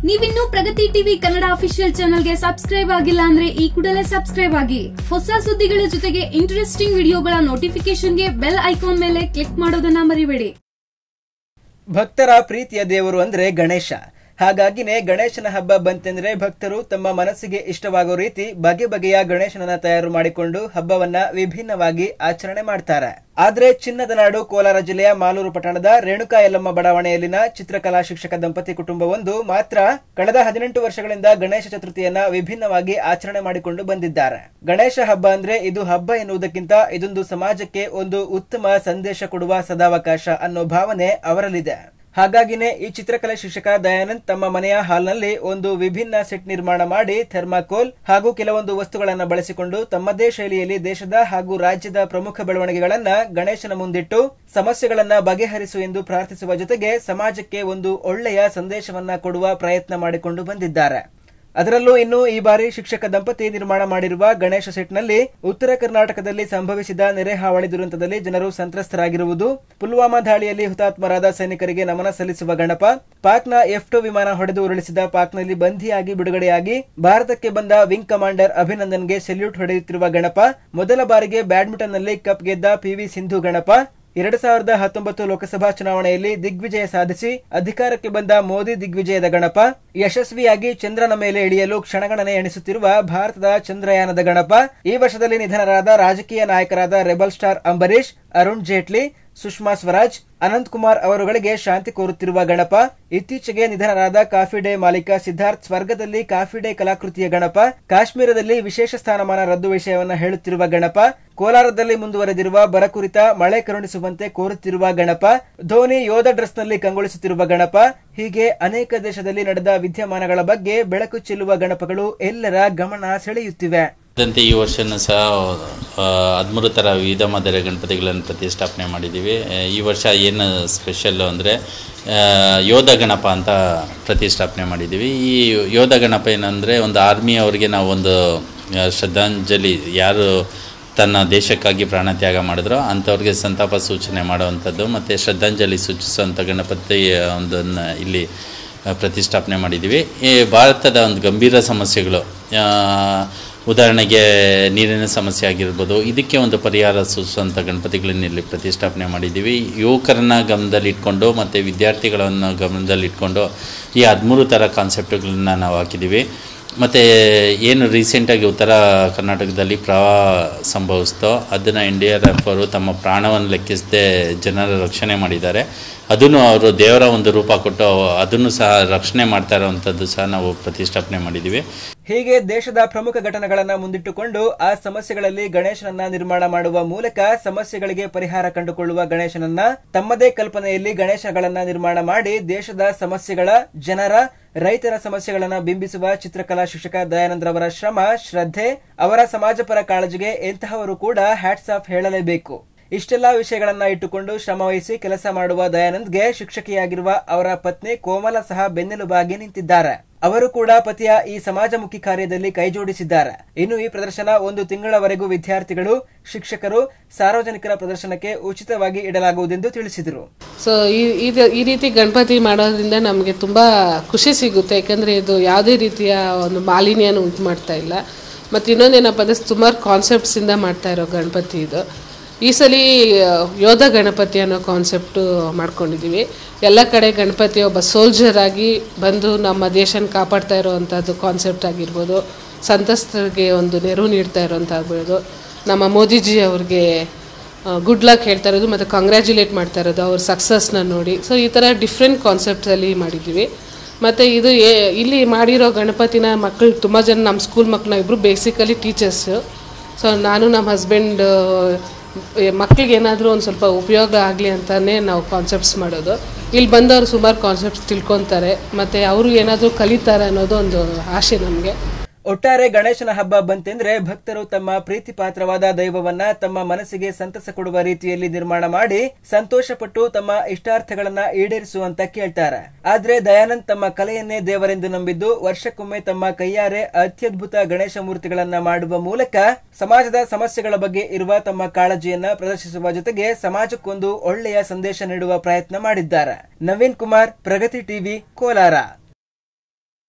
ನೀವಿನ್ನೂ Pragathi TV Kannada official ಚಾನೆಲ್ಗೆ subscribe ಆಗಿಲ್ಲ ಅಂದ್ರೆ ಈ ಕೂಡಲೇ ಸಬ್ಸ್ಕ್ರೈಬ್ ಆಗಿ ಹೊಸ ಸುದ್ದಿಗಳ ಜೊತೆಗೆ ಇಂಟ್ರೆಸ್ಟಿಂಗ್ ವಿಡಿಯೋಗಳ ನೋಟಿಫಿಕೇಶನ್ಗೆ ಬೆಲ್ ಐಕಾನ್ ಮೇಲೆ ಕ್ಲಿಕ್ ಮಾಡೋದನ್ನ ಮರಿಬೇಡಿ ಭಕ್ತರ ಪ್ರೀತಿಯ ದೇವರು ಅಂದ್ರೆ ಗಣೇಶ ಹಾಗಾಗಿನೇ ಗಣೇಶನ ಹಬ್ಬ ಬಂತೆಂದ್ರೆ ಭಕ್ತರು ತಮ್ಮ ಮನಸ್ಸಿಗೆ ಇಷ್ಟವಾಗೋ ರೀತಿ ಬಗೆ ಬಗೆಯ ಗಣೇಶನನ್ನ ತಯಾರು ಮಾಡಿಕೊಂಡು ಹಬ್ಬವನ್ನ ವಿಭಿನ್ನವಾಗಿ ಆಚರಣೆ ಮಾಡ್ತಾರೆ ಆದ್ರೆ ಚಿನ್ನದ ನಾಡು ಕೋಲಾರ ಜಿಲ್ಲೆಯ ಮಾಲೂರು ಪಟ್ಟಣದ ರೇಣುಕಾ ಯಲ್ಲಮ್ಮ ಬಡಾವಣೆಯಲ್ಲಿನ ಚಿತ್ರಕಲಾ ಶಿಕ್ಷಕ ದಂಪತಿ ಕುಟುಂಬವೊಂದು ಮಾತ್ರ ಕಳೆದ ಹದಿನೆಂಟು ವರ್ಷಗಳಿಂದ ಗಣೇಶ ಚತುರ್ಥಿಯನ್ನ ವಿಭಿನ್ನವಾಗಿ ಆಚರಣೆ ಮಾಡಿಕೊಂಡು ಬಂದಿದ್ದಾರೆ ಗಣೇಶ ಹಬ್ಬ ಅಂದ್ರೆ ಇದು ಹಬ್ಬ ಎನ್ನುವುದಕ್ಕಿಂತ ಇದೊಂದು ಸಮಾಜಕ್ಕೆ ಒಂದು ಉತ್ತಮ ಸಂದೇಶ ಕೊಡುವ ಸದಾವಕಾಶ ಅನ್ನೋ ಭಾವನೆ ಅವರಲ್ಲಿದೆ ಹಾಗಾಗಿನೇ ಈ ಚಿತ್ರಕಲೆ ಶಿಕ್ಷಕ ದಯಾನಂದ್ ತಮ್ಮ ಮನೆಯ ಹಾಲ್ನಲ್ಲಿ ಒಂದು ವಿಭಿನ್ನ ಸೆಟ್ ನಿರ್ಮಾಣ ಮಾಡಿ ಥರ್ಮಾಕೋಲ್ ಹಾಗೂ ಕೆಲವೊಂದು ವಸ್ತುಗಳನ್ನ ಬಳಸಿಕೊಂಡು ತಮ್ಮದೇ ಶೈಲಿಯಲ್ಲಿ ದೇಶದ ಹಾಗೂ ರಾಜ್ಯದ ಪ್ರಮುಖ ಬೆಳವಣಿಗೆಗಳನ್ನ ಗಣೇಶನ ಮುಂದಿಟ್ಟು ಸಮಸ್ಯೆಗಳನ್ನ ಬಗೆಹರಿಸು ಎಂದು ಪ್ರಾರ್ಥಿಸುವ ಜೊತೆಗೆ ಸಮಾಜಕ್ಕೆ ಒಂದು ಒಳ್ಳೆಯ ಸಂದೇಶವನ್ನ ಕೊಡುವ ಪ್ರಯತ್ನ ಮಾಡಿಕೊಂಡು ಬಂದಿದ್ದಾರೆ ಅದರಲ್ಲೂ ಇನ್ನು ಈ ಬಾರಿ ಶಿಕ್ಷಕ ದಂಪತಿ ನಿರ್ಮಾಣ ಮಾಡಿರುವ ಗಣೇಶ ಸೆಟ್ನಲ್ಲಿ ಉತ್ತರ ಕರ್ನಾಟಕದಲ್ಲಿ ಸಂಭವಿಸಿದ ನೆರೆ ಹಾವಳಿ ದುರಂತದಲ್ಲಿ ಜನರು ಸಂತ್ರಸ್ತರಾಗಿರುವುದು ಪುಲ್ವಾಮಾ ದಾಳಿಯಲ್ಲಿ ಹುತಾತ್ಮರಾದ ಸೈನಿಕರಿಗೆ ನಮನ ಸಲ್ಲಿಸುವ ಗಣಪ ಪಾಕ್ನ ಎಫ್ ಟು ವಿಮಾನ ಹೊಡೆದು ಉರುಳಿಸಿದ ಪಾಕ್ನಲ್ಲಿ ಬಂಧಿಯಾಗಿ ಬಿಡುಗಡೆಯಾಗಿ ಭಾರತಕ್ಕೆ ಬಂದ ವಿಂಗ್ ಕಮಾಂಡರ್ ಅಭಿನಂದನ್ಗೆ ಸೆಲ್ಯೂಟ್ ಹೊಡೆಯುತ್ತಿರುವ ಗಣಪ ಮೊದಲ ಬಾರಿಗೆ ಬ್ಯಾಡ್ಮಿಂಟನ್ನಲ್ಲಿ ಕಪ್ ಗೆದ್ದ ಪಿವಿ ಸಿಂಧು ಗಣಪ ಎರಡು ಸಾವಿರದ ಹತ್ತೊಂಬತ್ತು ಲೋಕಸಭಾ ಚುನಾವಣೆಯಲ್ಲಿ ದಿಗ್ವಿಜಯ ಸಾಧಿಸಿ ಅಧಿಕಾರಕ್ಕೆ ಬಂದ ಮೋದಿ ದಿಗ್ವಿಜಯದ ಗಣಪ ಯಶಸ್ವಿಯಾಗಿ ಚಂದ್ರನ ಮೇಲೆ ಇಳಿಯಲು ಕ್ಷಣಗಣನೆ ಎಣಿಸುತ್ತಿರುವ ಭಾರತದ ಚಂದ್ರಯಾನದ ಗಣಪ ಈ ವರ್ಷದಲ್ಲಿ ನಿಧನರಾದ ರಾಜಕೀಯ ನಾಯಕರಾದ ರೆಬಲ್ ಸ್ಟಾರ್ ಅಂಬರೀಶ್ ಅರುಣ್ ಜೇಟ್ಲಿ ಸುಷ್ಮಾ ಸ್ವರಾಜ್ ಅನಂತ್ ಕುಮಾರ್ ಅವರುಗಳಿಗೆ ಶಾಂತಿ ಕೋರುತ್ತಿರುವ ಗಣಪ ಇತ್ತೀಚೆಗೆ ನಿಧನರಾದ ಕಾಫಿ ಡೇ ಮಾಲೀಕ ಸಿದ್ಧಾರ್ಥ್ ಸ್ವರ್ಗದಲ್ಲಿ ಕಾಫಿ ಡೇ ಕಲಾಕೃತಿಯ ಗಣಪ ಕಾಶ್ಮೀರದಲ್ಲಿ ವಿಶೇಷ ಸ್ಥಾನಮಾನ ರದ್ದು ವಿಷಯವನ್ನ ಹೇಳುತ್ತಿರುವ ಗಣಪ ಕೋಲಾರದಲ್ಲಿ ಮುಂದುವರೆದಿರುವ ಬರ ಕುರಿತ ಮಳೆ ಕರುಣಿಸುವಂತೆ ಕೋರುತ್ತಿರುವ ಗಣಪ ಧೋನಿ ಯೋಧ ಡ್ರೆಸ್ನಲ್ಲಿ ಕಂಗೊಳಿಸುತ್ತಿರುವ ಗಣಪ ಹೀಗೆ ಅನೇಕ ದೇಶದಲ್ಲಿ ನಡೆದ ವಿದ್ಯಮಾನಗಳ ಬಗ್ಗೆ ಬೆಳಕು ಚೆಲ್ಲುವ ಗಣಪಗಳು ಎಲ್ಲರ ಗಮನ ಸೆಳೆಯುತ್ತಿವೆ ದಂತೆ ಈ ವರ್ಷನೂ ಸಹ ಹದಿಮೂರು ಥರ ವಿವಿಧ ಮಾದರಿಯ ಗಣಪತಿಗಳನ್ನು ಪ್ರತಿಷ್ಠಾಪನೆ ಮಾಡಿದ್ದೀವಿ ಆ, ಈ ವರ್ಷ ಏನು ಸ್ಪೆಷಲ್ಲು ಅಂದರೆ ಯೋಧ ಗಣಪ ಅಂತ ಪ್ರತಿಷ್ಠಾಪನೆ ಮಾಡಿದ್ದೀವಿ ಈ ಯೋಧ ಗಣಪ ಏನಂದರೆ ಒಂದು ಆರ್ಮಿ ಅವರಿಗೆ ನಾವು ಒಂದು ಆ, ಶ್ರದ್ಧಾಂಜಲಿ ಯಾರು ತನ್ನ ದೇಶಕ್ಕಾಗಿ ಪ್ರಾಣ ತ್ಯಾಗ ಮಾಡಿದ್ರೋ ಅಂಥವ್ರಿಗೆ ಸಂತಾಪ ಸೂಚನೆ ಮಾಡುವಂಥದ್ದು ಮತ್ತು ಶ್ರದ್ಧಾಂಜಲಿ ಸೂಚಿಸುವಂಥ ಗಣಪತಿ ಒಂದನ್ನು ಇಲ್ಲಿ ಆ, ಪ್ರತಿಷ್ಠಾಪನೆ ಮಾಡಿದ್ದೀವಿ ಈ ಭಾರತದ ಒಂದು ಗಂಭೀರ ಸಮಸ್ಯೆಗಳು ಆ, ಉದಾಹರಣೆಗೆ ನೀರಿನ ಸಮಸ್ಯೆ ಆಗಿರ್ಬೋದು ಇದಕ್ಕೆ ಒಂದು ಪರಿಹಾರ ಸೂಚಿಸುವಂಥ ಗಣಪತಿಗಳನ್ನ ಇಲ್ಲಿ ಪ್ರತಿಷ್ಠಾಪನೆ ಮಾಡಿದ್ದೀವಿ ಯುವಕರನ್ನ ಗಮನದಲ್ಲಿಟ್ಕೊಂಡು ಮತ್ತು ವಿದ್ಯಾರ್ಥಿಗಳನ್ನು ಗಮನದಲ್ಲಿಟ್ಕೊಂಡು ಈ ಹದಿಮೂರು ಥರ ಕಾನ್ಸೆಪ್ಟ್ಗಳನ್ನ ನಾವು ಹಾಕಿದ್ದೀವಿ ಮತ್ತು ಏನು ರೀಸೆಂಟಾಗಿ ಉತ್ತರ ಕರ್ನಾಟಕದಲ್ಲಿ ಪ್ರವಾಹ ಸಂಭವಿಸ್ತೋ ಅದನ್ನು ಎನ್ ಡಿ ಆರ್ ಎಫ್ ಅವರು ತಮ್ಮ ಪ್ರಾಣವನ್ನು ಲೆಕ್ಕಿಸದೆ ಜನರ ರಕ್ಷಣೆ ಮಾಡಿದ್ದಾರೆ ಅದನ್ನು ಅವರು ದೇವರ ಒಂದು ರೂಪ ಕೊಟ್ಟು ಅದನ್ನು ಸಹ ರಕ್ಷಣೆ ಮಾಡ್ತಾ ಇರೋವಂಥದ್ದು ಸಹ ನಾವು ಪ್ರತಿಷ್ಠಾಪನೆ ಮಾಡಿದ್ದೀವಿ ಹೀಗೆ ದೇಶದ ಪ್ರಮುಖ ಘಟನೆಗಳನ್ನ ಮುಂದಿಟ್ಟುಕೊಂಡು ಆ ಸಮಸ್ಯೆಗಳಲ್ಲಿ ಗಣೇಶನನ್ನ ನಿರ್ಮಾಣ ಮಾಡುವ ಮೂಲಕ ಸಮಸ್ಯೆಗಳಿಗೆ ಪರಿಹಾರ ಕಂಡುಕೊಳ್ಳುವ ಗಣೇಶನನ್ನ ತಮ್ಮದೇ ಕಲ್ಪನೆಯಲ್ಲಿ ಗಣೇಶಗಳನ್ನ ನಿರ್ಮಾಣ ಮಾಡಿ ದೇಶದ ಸಮಸ್ಯೆಗಳ ಜನರ ರೈತರ ಸಮಸ್ಯೆಗಳನ್ನ ಬಿಂಬಿಸುವ ಚಿತ್ರಕಲಾ ಶಿಕ್ಷಕ ದಯಾನಂದ್ರವರ ಶ್ರಮ ಶ್ರದ್ಧೆ ಅವರ ಸಮಾಜಪರ ಕಾಳಜಿಗೆ ಎಂತಹವರು ಕೂಡ ಹ್ಯಾಟ್ಸ್ ಆಫ್ ಹೇಳಲೇಬೇಕು ಇಷ್ಟೆಲ್ಲಾ ವಿಷಯಗಳನ್ನ ಇಟ್ಟುಕೊಂಡು ಶ್ರಮವಹಿಸಿ ಕೆಲಸ ಮಾಡುವ ದಯಾನಂದ್ಗೆ ಶಿಕ್ಷಕಿಯಾಗಿರುವ ಅವರ ಪತ್ನಿ ಕೋಮಲ ಸಹ ಬೆನ್ನೆಲುಬಾಗಿ ನಿಂತಿದ್ದಾರೆ ಅವರು ಕೂಡ ಪತಿಯ ಈ ಸಮಾಜಮುಖಿ ಕಾರ್ಯದಲ್ಲಿ ಕೈಜೋಡಿಸಿದ್ದಾರೆ ಇನ್ನು ಈ ಪ್ರದರ್ಶನ ಒಂದು ತಿಂಗಳವರೆಗೂ ವಿದ್ಯಾರ್ಥಿಗಳು ಶಿಕ್ಷಕರು ಸಾರ್ವಜನಿಕರ ಪ್ರದರ್ಶನಕ್ಕೆ ಉಚಿತವಾಗಿ ಇಡಲಾಗುವುದೆಂದು ತಿಳಿಸಿದರು ಸೊ ಈ ಇದು- ಈ ರೀತಿ ಗಣಪತಿ ಮಾಡೋದ್ರಿಂದ ನಮಗೆ ತುಂಬ ಖುಷಿ ಸಿಗುತ್ತೆ ಯಾಕಂದರೆ ಇದು ಯಾವುದೇ ರೀತಿಯ ಒಂದು ಮಾಲಿನ್ಯನ ಉಂಟು ಮಾಡ್ತಾ ಇಲ್ಲ ಮತ್ತು ಇನ್ನೊಂದೇನಪ್ಪ ಅಂದರೆ ಸುಮಾರು ಕಾನ್ಸೆಪ್ಟ್ಸಿಂದ ಮಾಡ್ತಾ ಇರೋ ಗಣಪತಿ ಇದು ಈ ಸಲ ಆ, ಯೋಧ ಗಣಪತಿ ಅನ್ನೋ ಕಾನ್ಸೆಪ್ಟು ಮಾಡ್ಕೊಂಡಿದ್ದೀವಿ ಎಲ್ಲ ಕಡೆ ಗಣಪತಿ ಒಬ್ಬ ಸೋಲ್ಜರ್ ಆಗಿ ಬಂದು ನಮ್ಮ ದೇಶನ ಕಾಪಾಡ್ತಾ ಇರೋವಂಥದ್ದು ಕಾನ್ಸೆಪ್ಟ್ ಆಗಿರ್ಬೋದು ಸಂತ್ರಸ್ತರಿಗೆ ಒಂದು ನೆರವು ನೀಡ್ತಾ ಇರೋಂಥಾಗ್ಬೋದು ನಮ್ಮ ಮೋದಿಜಿ ಅವ್ರಿಗೆ ಗುಡ್ ಲಕ್ ಹೇಳ್ತಾ ಇರೋದು ಮತ್ತು ಕಂಗ್ರ್ಯಾಚುಲೇಟ್ ಮಾಡ್ತಾ ಇರೋದು ಅವ್ರ ಸಕ್ಸಸ್ನ ನೋಡಿ ಸೊ ಈ ಥರ ಡಿಫ್ರೆಂಟ್ ಕಾನ್ಸೆಪ್ಟಲ್ಲಿ ಮಾಡಿದ್ದೀವಿ ಮತ್ತು ಇದು ಏ ಇಲ್ಲಿ ಮಾಡಿರೋ ಗಣಪತಿನ ಮಕ್ಕಳು ತುಂಬ ಜನ ನಮ್ಮ ಸ್ಕೂಲ್ ಮಕ್ಕಳನ್ನ ಇಬ್ಬರು ಬೇಸಿಕಲಿ ಟೀಚರ್ಸು ಸೊ ನಾನು ನಮ್ಮ ಹಸ್ಬೆಂಡ್ ಮಕ್ಳಿಗೆ ಏನಾದರೂ ಒಂದು ಸ್ವಲ್ಪ ಉಪಯೋಗ ಆಗಲಿ ಅಂತಲೇ ನಾವು ಕಾನ್ಸೆಪ್ಟ್ಸ್ ಮಾಡೋದು ಇಲ್ಲಿ ಬಂದವರು ಸುಮಾರು ಕಾನ್ಸೆಪ್ಟ್ಸ್ ತಿಳ್ಕೊತಾರೆ ಮತ್ತು ಅವರು ಏನಾದರೂ ಕಲಿತಾರೆ ಅನ್ನೋದು ಒಂದು ಆಸೆ ನಮಗೆ ಒಟ್ಟಾರೆ ಗಣೇಶನ ಹಬ್ಬ ಬಂತೆಂದ್ರೆ ಭಕ್ತರು ತಮ್ಮ ಪ್ರೀತಿ ಪಾತ್ರವಾದ ದೈವವನ್ನ ತಮ್ಮ ಮನಸ್ಸಿಗೆ ಸಂತಸ ಕೊಡುವ ರೀತಿಯಲ್ಲಿ ನಿರ್ಮಾಣ ಮಾಡಿ ಸಂತೋಷಪಟ್ಟು ತಮ್ಮ ಇಷ್ಟಾರ್ಥಗಳನ್ನ ಈಡೇರಿಸುವಂತ ಕೇಳ್ತಾರೆ ಆದ್ರೆ ದಯಾನಂದ್ ತಮ್ಮ ಕಲೆಯನ್ನೇ ದೇವರೆಂದು ನಂಬಿದ್ದು ವರ್ಷಕ್ಕೊಮ್ಮೆ ತಮ್ಮ ಕೈಯಾರೆ ಅತ್ಯದ್ಭುತ ಗಣೇಶ ಮೂರ್ತಿಗಳನ್ನ ಮಾಡುವ ಮೂಲಕ ಸಮಾಜದ ಸಮಸ್ಯೆಗಳ ಬಗ್ಗೆ ಇರುವ ತಮ್ಮ ಕಾಳಜಿಯನ್ನ ಪ್ರದರ್ಶಿಸುವ ಜೊತೆಗೆ ಸಮಾಜಕ್ಕೊಂದು ಒಳ್ಳೆಯ ಸಂದೇಶ ನೀಡುವ ಪ್ರಯತ್ನ ಮಾಡಿದ್ದಾರೆ ನವೀನ್ ಕುಮಾರ್ ಪ್ರಗತಿ ಟಿವಿ ಕೋಲಾರ